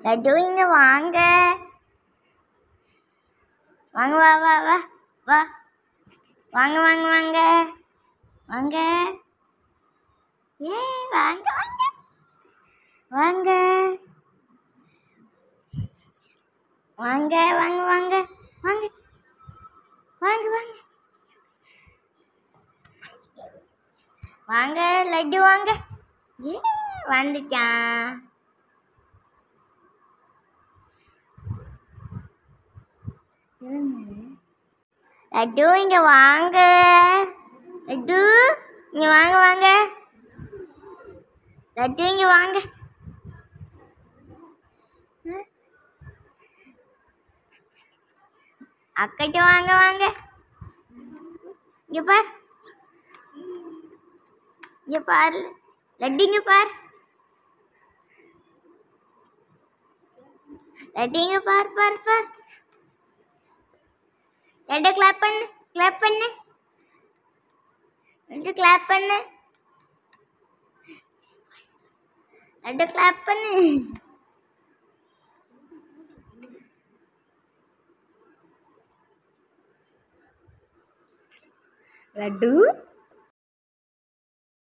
லட்டு இங்க வாங்க வாங்க வா வா வா வா வாங்க வாங்க வாங்க வாங்க ஏ வாங்க வாங்க வாங்க வாங்க வாங்க வாங்க வாங்க வாங்க வாங்க வாங்க லட்டு வாங்க ஏ வந்துட்டான் லட்டு இங்க வாங்க லட்டு இங்க வாங்க வாங்க லட்டு இங்க வாங்க ம். அக்கட்ட வாங்க வாங்க இங்க பார் இங்க பாரு லட்டு இங்க பார் லட்டு இங்க பார் பார் பார் லட்டு கிளாப் பண்ணு கிளாப் பண்ணு லட்டு கிளாப் பண்ணு லட்டு கிளாப் பண்ணு லட்டு